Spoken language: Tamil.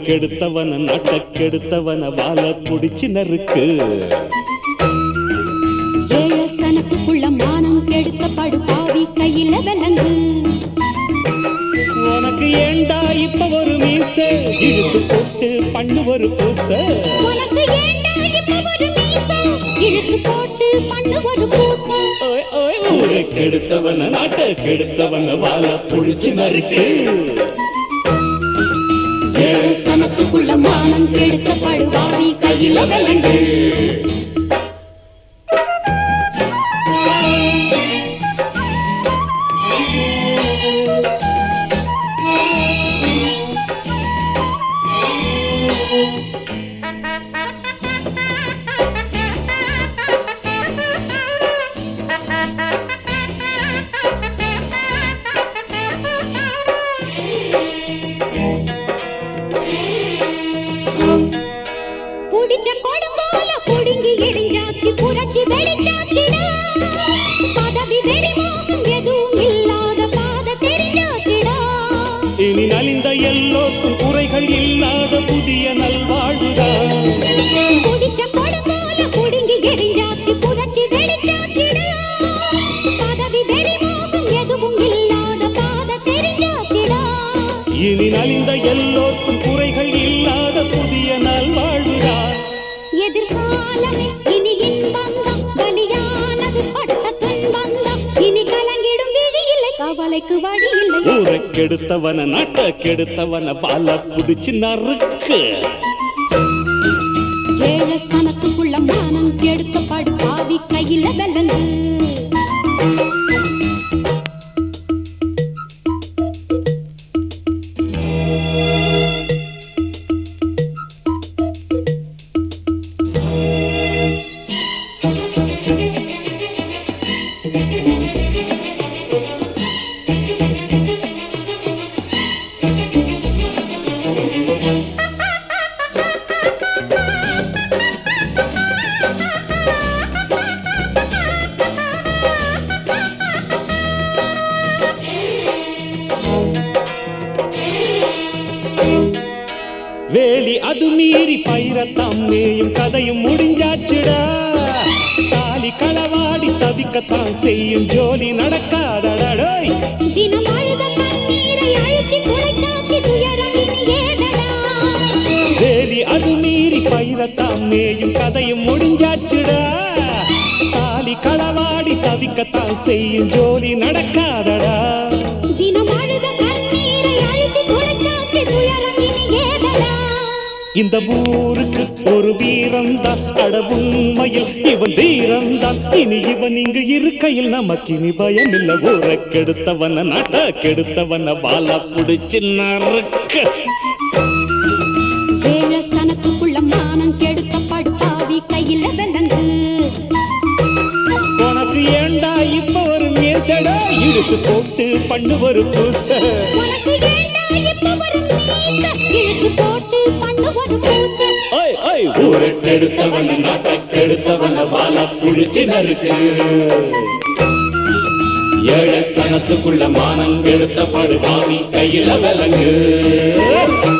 ஊருக்கெடுத்தவன நாட்டக்கெடுத்தவன வாழ புடிச்சு நறுக்கு ஏழ சனத்துக்குள்ள மானம் கெடுத்த படுபாவி கையில விலங்கு உனக்கு ஏண்டா இப்ப ஒரு மீச இழுத்து போட்டு பண்ணு ஒரு பூச உனக்கு ஏண்டா இப்ப ஒரு மீச இழுத்து போட்டு பண்ணு ஒரு பூச ஓய், ஓய், ஊருக்கெடுத்தவன நாட்டக்கெடுத்தவன வாழ புடிச்சு நறுக்கு ஏழ சனத்துக்குள்ள மானம் கெடுத்த படுபாவி கையில விலங்கு புடிச்ச கொடுங்கோல புடுங்கி எரிஞ்சாச்சு புரட்சி வெடிச்சாச்சுடா பதவி வெறிமோகம் எதுவும் இல்லாத பாத தெரிஞ்சாச்சுடா இனி நலிந்த எல்லோருக்கும் குறைகள் இல்லாத புதிய நல்வாழ்வுதான் புடிச்ச கொடுங்கோல புடுங்கி எரிஞ்சாச்சு புரட்சி வெடிச்சாச்சுடா பதவி வெறிமோகம் எதுவும் இல்லாத பாத தெரிஞ்சாச்சுடா இனி நலிந்த எல்லோருக்கும் குறைகள் இல்லாத புதிய நல்வாழ்வுதான் எதிர்காலமே இனி இன்பந்தம் பலியானது பட்ட துன்பந்தம் இனி கலங்கிடும் விழி இல்லை கவலைக்கு வழி இல்லை ஊரைக்கெடுத்தவன நாட்டக்கெடுத்தவன பால புடிச்சு நறுக்கு ஏழ சனத்துக்குள்ள மானம் கெடுத்த படுபாவி கையில விலங்கு வேலி அது மீறி பயிரத்தாம் மேயும் கதையும் முடிஞ்சாச்சுடா தாலி களவாடி தவிக்கத்தான் செய்யும் ஜோலி நடக்காதடடோய் தினம் அழுத கண்ணீரை அழுத்தி குறைச்சாச்சு துயரம் இனி ஏதடா வேலி அது மீறி பயிரத்தாம் மேயும் கதையும் முடிஞ்சாச்சுடா தாலி களவாடி தவிக்கத்தான் செய்யும் ஜோலி நடக்காதடா தினம் அழுத கண்ணீரை அழுத்தி குறைச்சாச்சு துயரம் இனி ஏதடா இந்த ஊருக்கு ஒரு வீரம்தான் அட உண்மையில் இவன் வீரம்தான் இனி இவன் இங்கு இருக்கையில் நமக்கு இனி பயம் இல்ல ஊரை கெடுத்தவன நாட்ட கெடுத்தவன வாழ புடிச்சு நறுக்க ஏழ சனத்துக்குள்ள மானம் கெடுத்த படுபாவி கையில விலங்கு உனக்கு ஏண்டா இப்ப ஒரு மேசடா இழுத்து போட்டு பண்ணு ஒரு பூச உனக்கு ஏண்டா இப்ப ஒரு மீச இழுத்து போட்டு பண்ணு ஒரு பூச ஓய் ஓய் ஊரை கெடுத்தவன நாட்ட கெடுத்தவன வாழ புடிச்சு நறுக்கு ஏழ சனத்துக்குள்ள மானம் கெடுத்த படுபாவி கையில விலங்கு